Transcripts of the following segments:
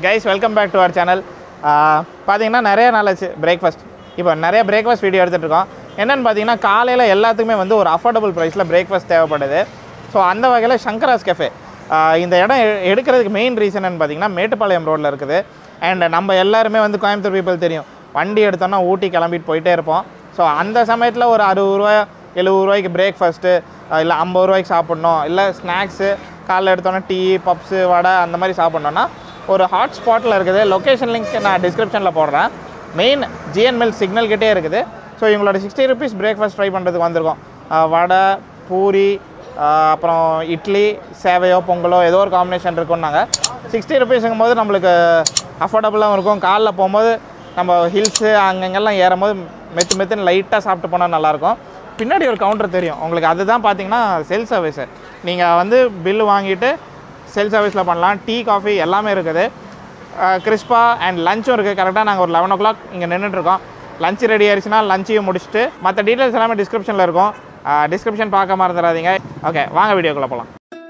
guys welcome back to our channel பார்த்தீங்கன்னா நிறைய நாள் ஆச்சு பிரேக்ஃபாஸ்ட் இப்போ நிறைய பிரேக்ஃபாஸ்ட் வீடியோ எடுத்துகிட்டு இருக்கோம் என்னென்னு பார்த்தீங்கன்னா காலையில் எல்லாத்துக்குமே வந்து ஒரு அஃபோர்டபுள் ப்ரைஸில் பிரேக்ஃபாஸ்ட் தேவைப்படுது ஸோ அந்த வகையில் சங்கராஸ் கெஃபே இந்த இடம் எ- எடுக்கிறதுக்கு மெயின் ரீசன் பார்த்தீங்கன்னா மேட்டுப்பாளையம் ரோட்டில் இருக்குது அண்ட் நம்ம எல்லாருமே வந்து கோயம்புத்தூர் பீப்புள் தெரியும் வண்டி எடுத்தோன்னா ஊட்டி கிளம்பிட்டு போயிட்டே இருப்போம் ஸோ அந்த சமயத்தில் ஒரு அறுபது ரூபா எழுபது ரூபாய்க்கு பிரேக்ஃபாஸ்ட்டு இல்லை ஐம்பது ரூபாய்க்கு சாப்பிட்ணும் இல்லை ஸ்நாக்ஸு காலைல எடுத்தோன்னே டீ பப்ஸு வடை அந்த மாதிரி சாப்பிட்ணுன்னா ஒரு ஹாட் ஸ்பாட்டில் இருக்குது லொக்கேஷன் லிங்க் நான் டிஸ்கிரிப்ஷனில் போடுறேன் மெயின் ஜிஎன் மில் சிக்னல் கிட்டே இருக்குது ஸோ இவங்களோட சிக்ஸ்டி ருபீஸ் பிரேக்ஃபாஸ்ட் ட்ரை பண்ணுறதுக்கு வந்திருக்கோம் ஆஹ் வடை பூரி ஆஹ் அப்புறம் இட்லி சேவையோ பொங்கலோ ஏதோ ஒரு காம்பினேஷன் இருக்கும்னாங்க சிக்ஸ்டி ருபீஸுங்கும் போது நம்மளுக்கு அஃபோர்டபுளாகவும் இருக்கும் காலைல போகும்போது நம்ம ஹில்ஸு அங்கங்கெல்லாம் ஏறும்போது மெத்து மெத்துன்னு லைட்டாக சாப்பிட்டு போனால் நல்லாயிருக்கும் பின்னாடி ஒரு கவுண்டர் தெரியும் உங்களுக்கு அதுதான் பார்த்தீங்கன்னா செல் சர்வீஸு நீங்கள் வந்து பில்லு வாங்கிட்டு செல் சர்வீஸில் பண்ணலாம் டீ காஃபி எல்லாமே இருக்குது கிறிஸ்பா அண்ட் லஞ்சும் இருக்குது கரெக்டாக நாங்கள் ஒரு லெவன் ஓ கிளாக் இங்கே நின்றுட்டுருக்கோம் லஞ்ச் ரெடி ஆயிடுச்சுன்னா லஞ்சையும் முடிச்சுட்டு மற்ற டீட்டெயில்ஸ் எல்லாமே டிஸ்கிரிப்ஷனில் இருக்கும் டிஸ்கிரிப்ஷன் பார்க்க மறந்துடாதீங்க ஓகே வாங்க வீடியோக்குள்ளே போகலாம்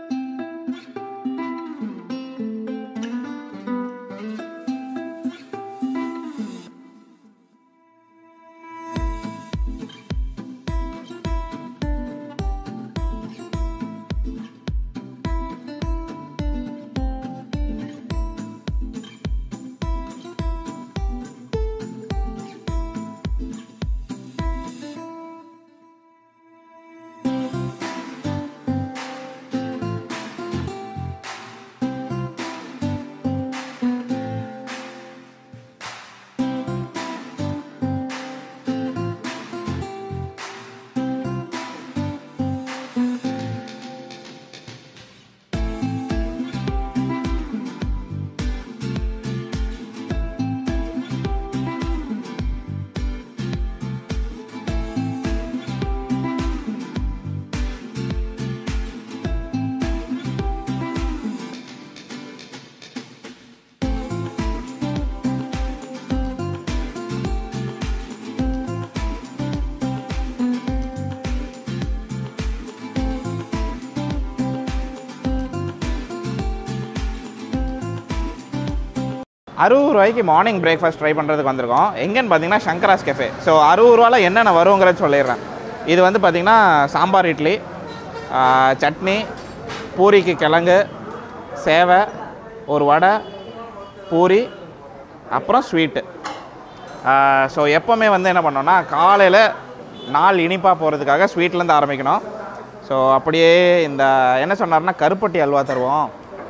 அறுபது ரூபாய்க்கு மார்னிங் பிரேக்ஃபாஸ்ட் ட்ரை பண்ணுறதுக்கு வந்திருக்கோம் எங்கேன்னு பார்த்தீங்கன்னா சங்கராஸ் கெஃபே ஸோ அறுபது ரூபாயில் என்னென்ன வருங்கிறத சொல்லிடுறேன் இது வந்து பார்த்தீங்கன்னா சாம்பார் இட்லி ஆ, சட்னி பூரிக்கு கிழங்கு சேவை ஒரு வடை பூரி அப்புறம் ஸ்வீட்டு ஸோ எப்போவுமே வந்து என்ன பண்ணோன்னா காலையில் நாள் இனிப்பாக போகிறதுக்காக ஸ்வீட்லேருந்து ஆரம்பிக்கணும் ஸோ அப்படியே இந்த என்ன சொன்னார்னா கருப்பட்டி அல்வா தருவோம்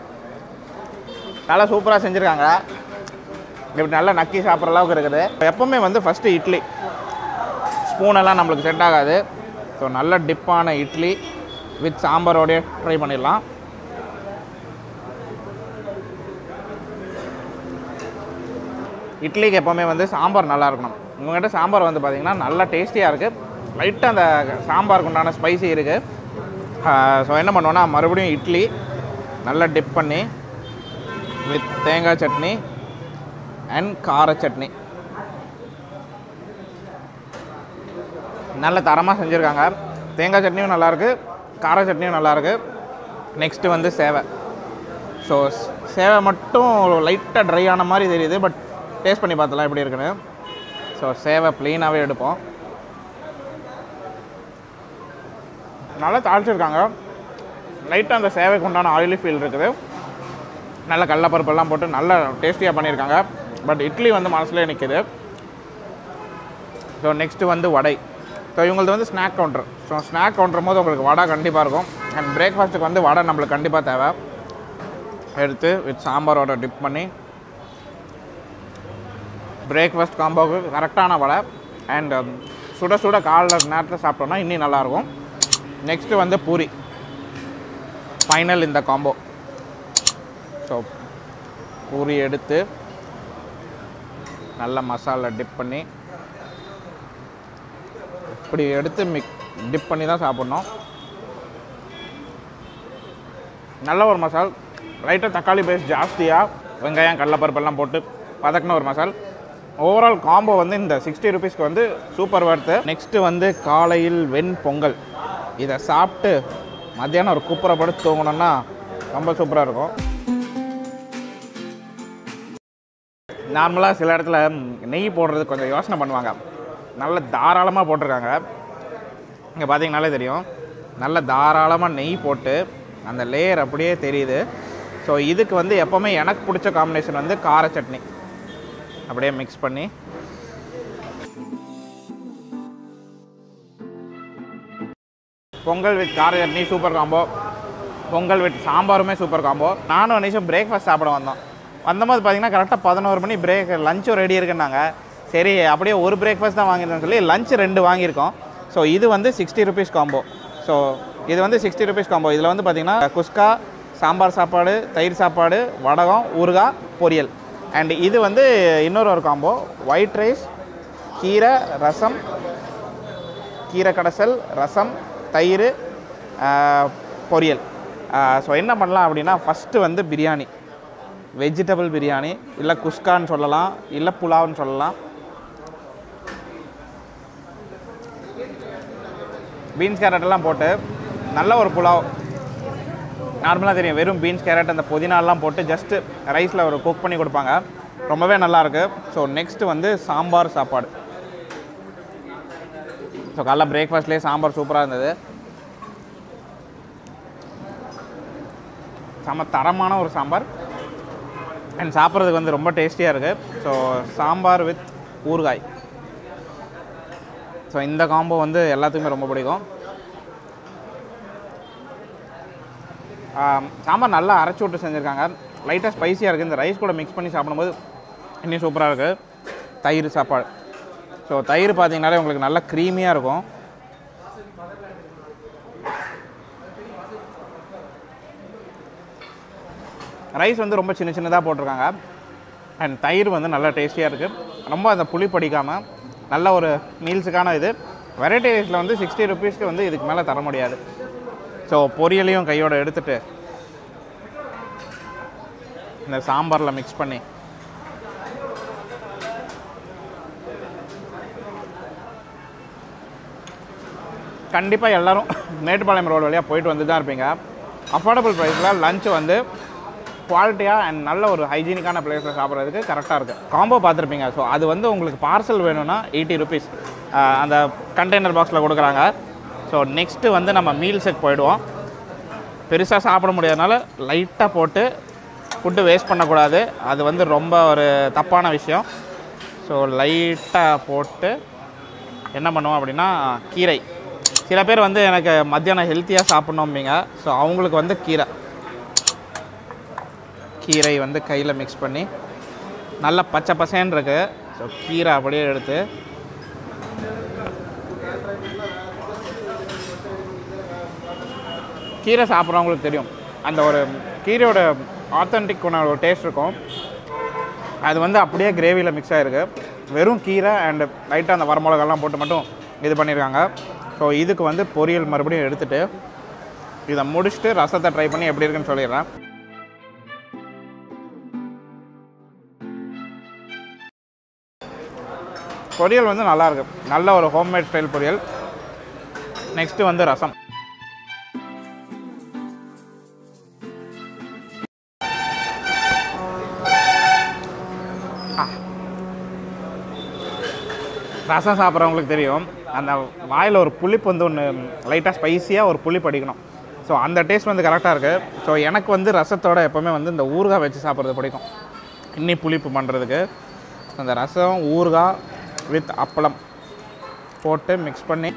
நல்லா சூப்பராக செஞ்சுருக்காங்க இப்படி நல்லா நக்கி சாப்பிட்ற அளவுக்கு இருக்குது எப்போவுமே வந்து ஃபஸ்ட்டு இட்லி ஸ்பூனெல்லாம் நம்மளுக்கு செட் ஆகாது ஸோ நல்ல டிப்பான இட்லி வித் சாம்பாரோடய ட்ரை பண்ணிடலாம் இட்லிக்கு எப்போவுமே வந்து சாம்பார் நல்லா இருக்கணும் உங்கள்கிட்ட சாம்பார் வந்து பார்த்திங்கன்னா நல்லா டேஸ்டியாக இருக்குது லைட்டாக அந்த சாம்பாருக்கு உண்டான ஸ்பைசி இருக்குது ஸோ என்ன பண்ணுவோன்னா மறுபடியும் இட்லி நல்லா டிப் பண்ணி வித் தேங்காய் சட்னி அண்ட் கார சட்னி நல்ல தரமாக செஞ்சுருக்காங்க தேங்காய் சட்னியும் நல்லாயிருக்கு கார சட்னியும் நல்லாயிருக்கு நெக்ஸ்ட்டு வந்து சேவை ஸோ சேவை மட்டும் லைட்டாக ட்ரை ஆன மாதிரி தெரியுது பட் டேஸ்ட் பண்ணி பார்த்தலாம் எப்படி இருக்குன்னு ஸோ சேவை ப்ளெயினாகவே எடுப்போம் நல்லா தாளிச்சிருக்காங்க லைட்டாக அந்த சேவைக்கு உண்டான ஆயிலி ஃபீல் இருக்குது நல்ல கடலப்பருப்பெல்லாம் போட்டு நல்லா டேஸ்டியாக பண்ணியிருக்காங்க பட் இட்லி வந்து மனசுலேயே நிற்கிது ஸோ நெக்ஸ்ட்டு வந்து வடை ஸோ இவங்களது வந்து snack counter so snack counter போது உங்களுக்கு வடை கண்டிப்பாக இருக்கும் அண்ட் பிரேக்ஃபாஸ்ட்டுக்கு வந்து வடை நம்மளுக்கு கண்டிப்பாக தேவை எடுத்து வித் சாம்பாரோட டிப் பண்ணி பிரேக்ஃபாஸ்ட் காம்போவுக்கு கரெக்டான வடை அண்ட் சுட சுட காலைல நேரத்தில் சாப்பிட்டோன்னா இன்னும் நல்லாயிருக்கும் நெக்ஸ்ட்டு வந்து பூரி ஃபைனல் இந்த காம்போ ஸோ பூரி எடுத்து நல்ல மசாலா டிப் பண்ணி இப்படி எடுத்து மிக் டிப் பண்ணி தான் சாப்பிட்ணும் நல்ல ஒரு மசால் லைட்டாக தக்காளி பேஸ்ட் ஜாஸ்தியாக வெங்காயம் கடலப்பருப்பெல்லாம் போட்டு பதக்கின ஒரு மசால் ஓவரால் காம்போ வந்து இந்த சிக்ஸ்டி ருபீஸ்க்கு வந்து சூப்பர் வர்த்து நெக்ஸ்ட்டு வந்து காலையில் வெண் பொங்கல் இதை சாப்பிட்டு மத்தியானம் ஒரு குப்புறப்பட்டு தூங்கணும்னா ரொம்ப சூப்பராக இருக்கும் நார்மலாக சில இடத்துல நெய் போடுறது கொஞ்சம் யோசனை பண்ணுவாங்க நல்ல தாராளமாக போட்டிருக்காங்க இங்கே பார்த்தீங்கனாலே தெரியும் நல்ல தாராளமாக நெய் போட்டு அந்த லேயர் அப்படியே தெரியுது ஸோ இதுக்கு வந்து எப்போவுமே எனக்கு பிடிச்ச காம்பினேஷன் வந்து கார சட்னி அப்படியே மிக்ஸ் பண்ணி பொங்கல் வித் கார chutney super combo pongal with சாம்பாருமே சூப்பர் காம்போ நானும் நிமிஷம் பிரேக்ஃபாஸ்ட் சாப்பிட வந்தோம் வந்தபோது பார்த்தீங்கன்னா கரெக்டாக பதினோரு மணி பிரேக் லஞ்சும் ரெடி இருக்குன்னாங்க சரி அப்படியே ஒரு பிரேக்ஃபாஸ்ட் தான் வாங்கியிருந்தோம்னு சொல்லி லஞ்ச் ரெண்டு வாங்கியிருக்கோம் ஸோ இது வந்து சிக்ஸ்டி ருபீஸ் காம்போ ஸோ இது வந்து சிக்ஸ்டி ருபீஸ் காம்போ இதில் வந்து பார்த்தீங்கன்னா குஸ்கா சாம்பார் சாப்பாடு தயிர் சாப்பாடு வடகம் ஊறுகாய் பொரியல் அண்ட் இது வந்து இன்னொரு ஒரு காம்போ ஒயிட் ரைஸ் கீரை ரசம் கீரை கடைசல் ரசம் தயிர் ஆஹ், பொரியல் ஸோ என்ன பண்ணலாம் அப்படின்னா ஃபஸ்ட்டு வந்து பிரியாணி வெஜிடபிள் பிரியாணி இல்லை குஸ்கான்னு சொல்லலாம் இல்லை புலாவ்னு சொல்லலாம் பீன்ஸ் கேரட் எல்லாம் போட்டு நல்ல ஒரு புலாவ் நார்மலாக தெரியும் வெறும் பீன்ஸ் கேரட் அந்த புதினாலாம் போட்டு ஜஸ்ட்டு ரைஸில் ஒரு குக் பண்ணி கொடுப்பாங்க ரொம்பவே நல்லாயிருக்கு ஸோ நெக்ஸ்ட்டு வந்து சாம்பார் சாப்பாடு ஸோ காலைல பிரேக்ஃபாஸ்ட்லேயே சாம்பார் சூப்பராக இருந்தது செம்ம தரமான ஒரு சாம்பார் அண்ட் சாப்பிட்றதுக்கு வந்து ரொம்ப டேஸ்டியாக இருக்குது ஸோ சாம்பார் வித் ஊறுகாய் ஸோ இந்த காம்போ வந்து எல்லாத்துக்குமே ரொம்ப பிடிக்கும் ஆம், சாம்பார் நல்லா அரைச்சி விட்டு செஞ்சுருக்காங்க லைட்டாக ஸ்பைசியாக இருக்குது இந்த ரைஸ் கூட மிக்ஸ் பண்ணி சாப்பிடும்போது இன்னும் சூப்பராக இருக்குது தயிர் சாப்பாடு ஸோ தயிர் பார்த்தீங்கன்னாலே உங்களுக்கு நல்லா க்ரீமியாக இருக்கும் ரைஸ் வந்து ரொம்ப சின்ன சின்னதாக போட்டிருக்காங்க அண்ட் தயிர் வந்து நல்லா டேஸ்டியாக இருக்குது ரொம்ப அந்த புளி படிக்காமல் நல்ல ஒரு மீல்ஸுக்கான இது வெரைட்டி ரைஸில் வந்து சிக்ஸ்டி ருபீஸ்க்கு வந்து இதுக்கு மேலே தர முடியாது ஸோ பொரியலையும் கையோட எடுத்துட்டு இந்த சாம்பாரில் மிக்ஸ் பண்ணி கண்டிப்பாக எல்லாரும் மேட்டுப்பாளையம் ரோடு வழியாக போயிட்டு வந்து தான் இருப்பீங்க அஃபோர்டபுள் ப்ரைஸில் லஞ்ச் வந்து குவாலிட்டியாக அண்ட் நல்ல ஒரு ஹைஜீனிக்கான பிளேஸில் சாப்பிட்றதுக்கு கரெக்டாக இருக்குது காம்போ பார்த்துருப்பீங்க ஸோ அது வந்து உங்களுக்கு பார்சல் வேணும்னா எயிட்டி ருபீஸ் அந்த கண்டெய்னர் பாக்ஸில் கொடுக்குறாங்க ஸோ நெக்ஸ்ட்டு வந்து நம்ம மீல்ஸுக்கு போயிடுவோம் பெருசாக சாப்பிட முடியாதனால லைட்டாக போட்டு ஃபுட்டு வேஸ்ட் பண்ணக்கூடாது அது வந்து ரொம்ப ஒரு தப்பான விஷயம் ஸோ லைட்டாக போட்டு என்ன பண்ணுவோம் அப்படின்னா கீரை சில பேர் வந்து எனக்கு மத்தியானம் ஹெல்த்தியாக சாப்பிட்ணும்பிங்க ஸோ அவங்களுக்கு வந்து கீரை கீரை வந்து கையில் மிக்ஸ் பண்ணி நல்லா பச்சை பசேன்னு இருக்கு ஸோ கீரை அப்படியே எடுத்து கீரை சாப்பிட்றவங்களுக்கு தெரியும் அந்த ஒரு கீரையோட ஆத்தென்டிக் ஒரு டேஸ்ட் இருக்கும் அது வந்து அப்படியே கிரேவியில் மிக்ஸ் ஆகிருக்கு வெறும் கீரை அண்ட் லைட்டாக அந்த வரமிளகாலாம் போட்டு மட்டும் இது பண்ணியிருக்காங்க ஸோ இதுக்கு வந்து பொரியல் மறுபடியும் எடுத்துட்டு இதை முடிச்சுட்டு ரசத்தை ட்ரை பண்ணி எப்படி இருக்குன்னு சொல்லிடுறேன் பொரியல் வந்து நல்லா இருக்கு நல்ல ஒரு ஹோம்மேட் ஸ்டைல் பொரியல் நெக்ஸ்ட்டு வந்து ரசம் ரசம் சாப்பிட்றவங்களுக்கு தெரியும் அந்த வாயில் ஒரு புளிப்பு வந்து ஒன்று லைட்டாக ஸ்பைசியாக ஒரு புளிப்பு அடிக்கணும் ஸோ அந்த டேஸ்ட் வந்து கரெக்டாக இருக்குது ஸோ எனக்கு வந்து ரசத்தோட எப்போவுமே வந்து இந்த ஊறுகாய் வச்சு சாப்பிட்றது பிடிக்கும் இன்னி புளிப்பு பண்ணுறதுக்கு அந்த ரசம் ஊறுகாய் வித் அப்பளம் போட்டு மிக்ஸ் பண்ணி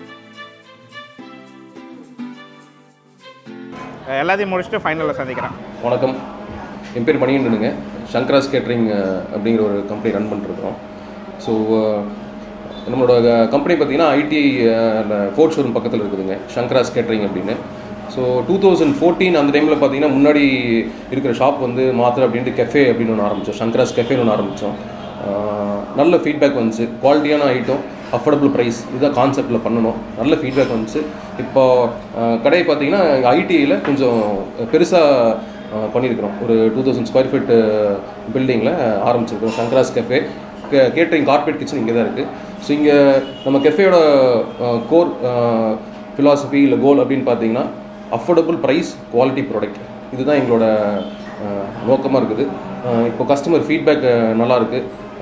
எல்லாத்தையும் முடிச்சுட்டு ஃபைனலில் சந்திக்கிறேன் வணக்கம் என் பேர் மணிகண்டனுங்க சங்கராஸ் கேட்ரிங் அப்படிங்கிற ஒரு கம்பெனி ரன் பண்ணிருக்கிறோம் ஸோ நம்மளோட கம்பெனி பார்த்தீங்கன்னா ஐடிஐ ஃபோர்ட் ஷோரூம் பக்கத்தில் இருக்குதுங்க சங்கராஸ் கேட்ரிங் அப்படின்னு ஸோ டூ தௌசண்ட் ஃபோர்டீன் அந்த டைமில் பார்த்தீங்கன்னா முன்னாடி இருக்கிற ஷாப் வந்து மாத்திரை அப்படின்ட்டு கெஃபே அப்படின்னு ஒன்று ஆரம்பித்தோம் சங்கராஸ் கெஃபேன்னு ஒன்று ஆரம்பித்தோம் நல்ல ஃபீட்பேக் வந்துச்சு குவாலிட்டியான ஐட்டம் அஃபோர்டபுள் ப்ரைஸ் இதுதான் கான்செப்டில் பண்ணணும் நல்ல ஃபீட்பேக் வந்துச்சு இப்போ அஹ், கடை பார்த்தீங்கன்னா ஐடிஐயில் கொஞ்சம் பெருசாக பண்ணியிருக்கிறோம் ஒரு டூ தௌசண்ட் ஸ்கொயர் ஃபீட் பில்டிங்கில் ஆரம்பிச்சிருக்கிறோம் Sankara's cafe catering corporate kitchen இங்கே தான் இருக்குது ஸோ இங்கே நம்ம கெஃபேயோட கோர் ஃபிலாசபி இல்லை கோல் அப்படின்னு பார்த்தீங்கன்னா அஃபோர்டபுள் ப்ரைஸ் குவாலிட்டி ப்ராடக்ட் இதுதான் எங்களோட நோக்கமாக இருக்குது அஹ் இப்போ கஸ்டமர் ஃபீட்பேக் நல்லா இருக்கு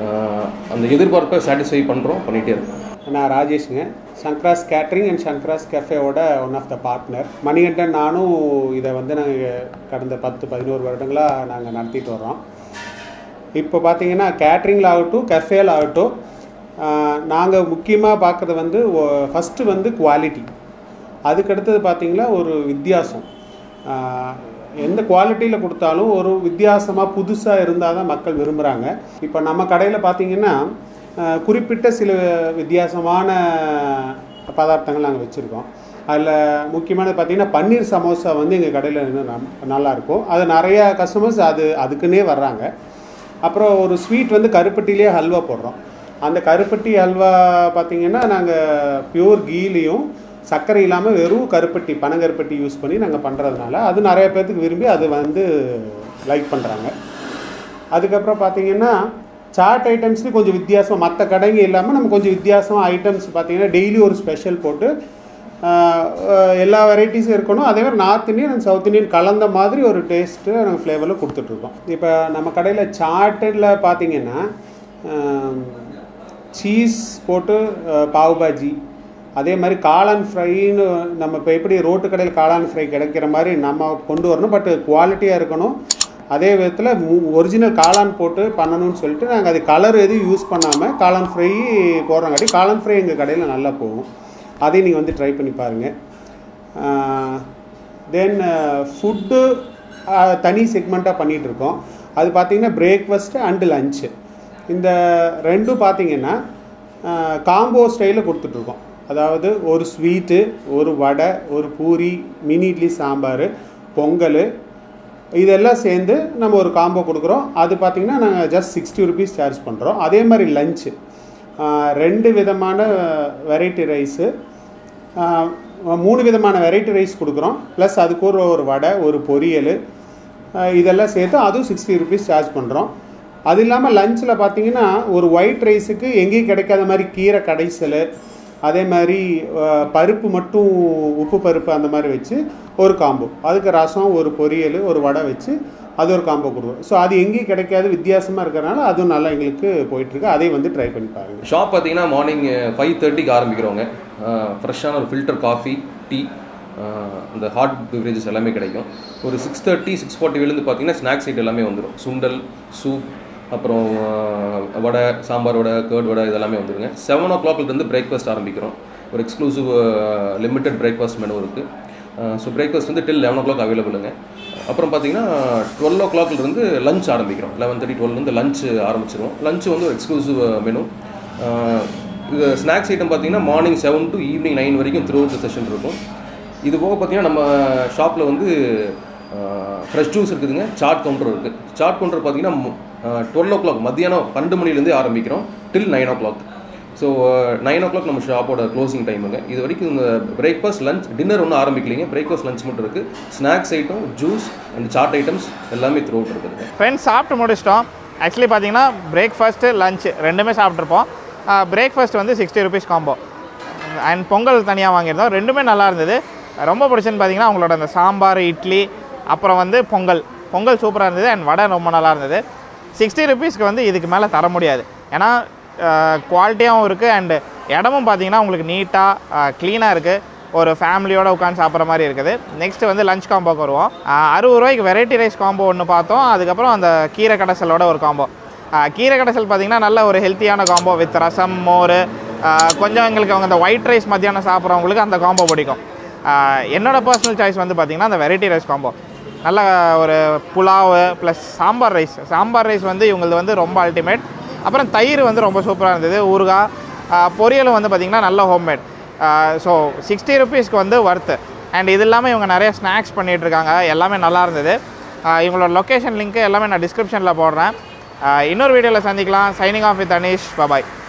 ஆஹ் அந்த எதிர்பார்ப்பை சாட்டிஸ்ஃபை பண்ணுறோம் பண்ணிகிட்டே இருக்கோம் நான் ராஜேஷுங்க சங்கராஸ் கேட்ரிங் அண்ட் சங்கராஸ் கேஃபேவோட one of the partner Manikandan நானும் இதை வந்து நாங்கள் கடந்த பத்து பதினோரு வருடங்களாக நாங்கள் நடத்திட்டு வர்றோம் இப்போ பார்த்தீங்கன்னா கேட்ரிங்கில் ஆகட்டும் கஃபேல ஆகட்டும் நாங்கள் முக்கியமாக பார்க்குறது வந்து ஃபஸ்ட்டு வந்து குவாலிட்டி அதுக்கடுத்தது பார்த்தீங்கன்னா ஒரு வித்தியாசம் ஆஹ் எந்த குவாலிட்டியில் கொடுத்தாலும் ஒரு வித்தியாசமாக புதுசாக இருந்தால் தான் மக்கள் விரும்புகிறாங்க இப்போ நம்ம கடையில் பார்த்தீங்கன்னா ஆஹ் குறிப்பிட்ட சில வித்தியாசமான பதார்த்தங்கள் நாங்கள் வச்சுருக்கோம் அதில் முக்கியமானது பார்த்தீங்கன்னா பன்னீர் சமோசா வந்து எங்கள் கடையில் இன்னும் நம்- நல்லாயிருக்கும் அது நிறையா கஸ்டமர்ஸ் அது அதுக்குன்னே வர்றாங்க அப்புறம் ஒரு ஸ்வீட் வந்து கருப்பட்டிலேயே ஹல்வா போடுறோம் அந்த கருப்பட்டி ஹல்வா பார்த்தீங்கன்னா நாங்கள் பியூர் கீலையும் சர்க்கரை இல்லாமல் வெறும் கருப்பட்டி பனங்கருப்பட்டி யூஸ் பண்ணி நாங்கள் பண்ணுறதுனால அது நிறைய பேர்த்துக்கு விரும்பி அது வந்து லைக் பண்ணுறாங்க அதுக்கப்புறம் பார்த்தீங்கன்னா சாட் ஐட்டம்ஸ்லேயும் கொஞ்சம் வித்தியாசம் மற்ற கடைங்க இல்லாமல் நம்ம கொஞ்சம் வித்தியாசமாக ஐட்டம்ஸ் பார்த்தீங்கன்னா டெய்லி ஒரு ஸ்பெஷல் போட்டு ஆஹ், ஆஹ், எல்லா வெரைட்டிஸும் இருக்கணும் அதே மாதிரி north Indian and south Indian கலந்த மாதிரி ஒரு டேஸ்ட்டு நாங்கள் ஃப்ளேவரில் கொடுத்துட்ருக்கோம் இப்போ நம்ம கடையில் சாட்டில் பார்த்தீங்கன்னா சீஸ் போட்டு ஆஹ், பாவ் பாஜி அதே மாதிரி காளான் ஃப்ரைன்னு நம்ம இப்போ எப்படி ரோட்டு கடையில் காளான் ஃப்ரை கிடைக்கிற மாதிரி நம்ம கொண்டு வரணும் பட் குவாலிட்டியாக இருக்கணும் அதே விதத்தில் ஒரிஜினல் காளான் போட்டு பண்ணணும்னு சொல்லிட்டு நாங்கள் அது கலர் எதுவும் யூஸ் பண்ணாமல் காளான் ஃப்ரை போடுறங்காட்டி காளான் ஃப்ரை எங்கள் கடையில் நல்லா போகும் அதையும் நீங்கள் வந்து ட்ரை பண்ணி பாருங்கள் தென் ஃபுட்டு தனி செக்மெண்ட்டாக பண்ணிகிட்ருக்கோம் அது பார்த்தீங்கன்னா பிரேக்ஃபாஸ்ட்டு அண்டு லஞ்சு இந்த ரெண்டும் பார்த்தீங்கன்னா காம்போ ஸ்டைலில் கொடுத்துட்ருக்கோம் அதாவது ஒரு ஸ்வீட்டு ஒரு வடை ஒரு பூரி மினி இட்லி சாம்பார் பொங்கல் இதெல்லாம் சேர்ந்து நம்ம ஒரு காம்போ கொடுக்குறோம் அது பார்த்திங்கன்னா நாங்கள் ஜஸ்ட் சிக்ஸ்டி ருபீஸ் சார்ஜ் பண்ணுறோம் அதே மாதிரி லஞ்சு ரெண்டு விதமான வெரைட்டி ரைஸு மூணு விதமான வெரைட்டி ரைஸ் கொடுக்குறோம் ப்ளஸ் அதுக்கு ஒரு ஒரு வடை ஒரு பொரியல் ஆஹ் இதெல்லாம் சேர்த்து அதுவும் சிக்ஸ்டி ருபீஸ் சார்ஜ் பண்ணுறோம் அது இல்லாமல் லஞ்சில் பார்த்தீங்கன்னா ஒரு ஒயிட் ரைஸுக்கு எங்கேயும் கிடைக்காத மாதிரி கீரை கடைசல் அதே மாதிரி ஆஹ் பருப்பு மட்டும் உப்பு பருப்பு அந்த மாதிரி வச்சு ஒரு காம்போ அதுக்கு ரசம் ஒரு பொரியல் ஒரு வடை வச்சு அது ஒரு காம்போ கொடுக்குறோம் ஸோ அது எங்கேயும் கிடைக்காது வித்தியாசமாக இருக்கிறனால அதுவும் நல்லா எங்களுக்கு போயிட்டுருக்கு அதையும் வந்து ட்ரை பண்ணி பாருங்கள் ஷாப் பார்த்தீங்கன்னா மார்னிங் ஃபைவ் தேர்ட்டிக்கு ஆரம்பிக்கிறோங்க ஃப்ரெஷ்ஷான ஒரு ஃபில்டர் காஃபி டீ இந்த ஹாட் பிவரேஜஸ் எல்லாமே கிடைக்கும் ஒரு சிக்ஸ் தேர்ட்டி சிக்ஸ் ஃபார்ட்டிலேருந்து பார்த்தீங்கன்னா ஸ்நாக்ஸ் ஐட்டம் எல்லாமே வந்துடும் சுண்டல் சூப் அப்புறம் ஆஹ், வடை சாம்பார் வடை கேர்ட் வடை இதெல்லாமே வந்துடுங்க செவன் ஓ கிளாக்லேருந்து பிரேக்ஃபாஸ்ட் ஆரம்பிக்கிறோம் ஒரு எக்ஸ்க்ளூசிவ் லிமிட்டட் பிரேக்ஃபாஸ்ட் மெனு இருக்குது ஸோ பிரேக்ஃபாஸ்ட் வந்து டில் லெவன் ஓ கிளாக் அவைலபிளுங்க அப்புறம் பார்த்தீங்கன்னா டுவெல் ஓ கிளாக்லேருந்து லஞ்ச் ஆரம்பிக்கிறோம் லெவன் தேர்ட்டி டுவெல்லேருந்து லஞ்ச் ஆரம்பிச்சிருவோம் லஞ்ச் வந்து ஒரு எக்ஸ்க்ளூசிவ் மெனு இது ஸ்நாக்ஸ் ஐட்டம் பார்த்தீங்கன்னா morning seven to evening nine வரைக்கும் த்ரூ அவுட் செஷன் இருக்கும் இது போக பார்த்தீங்கன்னா நம்ம ஷாப்பில் வந்து ஃப்ரெஷ் ஜூஸ் இருக்குதுங்க சாட் கவுண்டர் இருக்குது சாட் கவுண்டர் பார்த்தீங்கன்னா டுவெல் ஓ கிளாக் மத்தியானம் பன்னெண்டு மணிலேருந்தே ஆரம்பிக்கிறோம் டில் nine o'clock so nine o'clock நம்ம ஷாப்போட க்ளோசிங் டைமுங்க இது வரைக்கும் இந்த பிரேக்ஃபாஸ்ட் லஞ்ச் டின்னர் ஒன்றும் ஆரம்பிக்கலைங்க பிரேக்ஃபாஸ்ட் லஞ்ச் மட்டும் இருக்குது snacks item juice and chaat items எல்லாமே த்ரூ அவுட் இருக்குதுங்க ஃப்ரெண்ட்ஸ் சாப்பிட்டு முடிச்சிட்டோம் ஆக்சுவலி பார்த்தீங்கன்னா பிரேக்ஃபாஸ்ட்டு லஞ்ச் ரெண்டுமே சாப்பிட்ருப்போம் பிரேக்ஃபாஸ்ட் வந்து sixty rupees combo and pongal தனியாக வாங்கியிருந்தோம் ரெண்டுமே நல்லா இருந்தது ரொம்ப பிடிச்சுன்னு பார்த்தீங்கன்னா அவங்களோட அந்த சாம்பார் இட்லி அப்புறம் வந்து பொங்கல் பொங்கல் சூப்பராக இருந்தது அண்ட் வடை ரொம்ப நல்லா இருந்தது சிக்ஸ்டி ருபீஸ்க்கு வந்து இதுக்கு மேலே தர முடியாது ஏன்னா குவாலிட்டியாகவும் இருக்குது அண்டு இடமும் பார்த்தீங்கன்னா உங்களுக்கு நீட்டாக க்ளீனாக இருக்குது ஒரு ஃபேமிலியோட உட்காந்து சாப்பிட்ற மாதிரி இருக்குது நெக்ஸ்ட் வந்து லஞ்ச் காம்போக்கு வருவோம் ஆஹ் அறுபது ரூபாய்க்கு வெரைட்டி ரைஸ் காம்போ ஒன்று பார்த்தோம் அதுக்கப்புறம் அந்த கீரை கடைசலோட ஒரு காம்போ கீரை கடைசல் பார்த்தீங்கன்னா நல்ல ஒரு ஹெல்த்தியான காம்போ வித் ரசம் மோர் ஆஹ் கொஞ்சம் எங்களுக்கு அவங்க அந்த ஒயிட் ரைஸ் மத்தியானம் சாப்பிட்றவங்களுக்கு அந்த காம்போ பிடிக்கும் ஆஹ் என்னோட பர்சனல் சாய்ஸ் வந்து பார்த்திங்கன்னா அந்த வெரைட்டி ரைஸ் காம்போ நல்ல ஒரு pulao plus sambar rice sambar rice வந்து இவங்களது வந்து ரொம்ப அல்டிமேட் அப்புறம் தயிர் வந்து ரொம்ப சூப்பராக இருந்தது ஊறுகாய் ஆஹ் பொரியலும் வந்து பார்த்திங்கன்னா நல்ல ஹோம்மேட் ஸோ சிக்ஸ்டி ருபீஸ்க்கு வந்து ஒர்த்து அண்ட் இது இல்லாமல் இவங்க நிறைய ஸ்நாக்ஸ் பண்ணிகிட்டு இருக்காங்க எல்லாமே நல்லா இருந்தது ஆஹ் இவங்களோட லொக்கேஷன் லிங்க்கு எல்லாமே நான் டிஸ்கிரிப்ஷனில் போடுறேன் ஆஹ் இன்னொரு வீடியோவில் சந்திக்கலாம் signing off with Aneesh bye bye